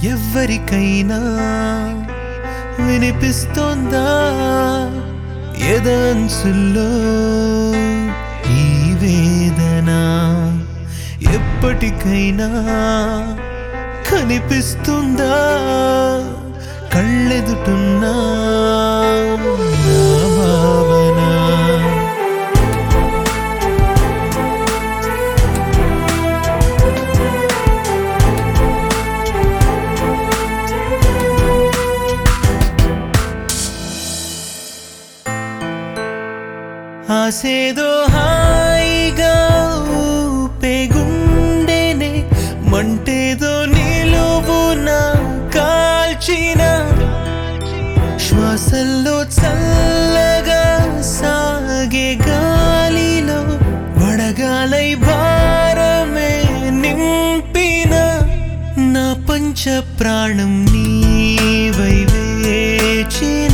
ఎవ్వరికైనా వినిపిస్తోందా ఎదన్సుల్లో ఈ వేదన ఎప్పటికైనా కనిపిస్తుందా కళ్ళెదుటున్నా నా భావన ఆసేదో హాయిగా ఊపే గుండెనే మంటేదో నిలువున కాల్చిన శ్వాసల్లో చల్లగా సాగే గాలిలో వడగాలై భారమే నింపిన నా పంచ ప్రాణం నీవై వేచిన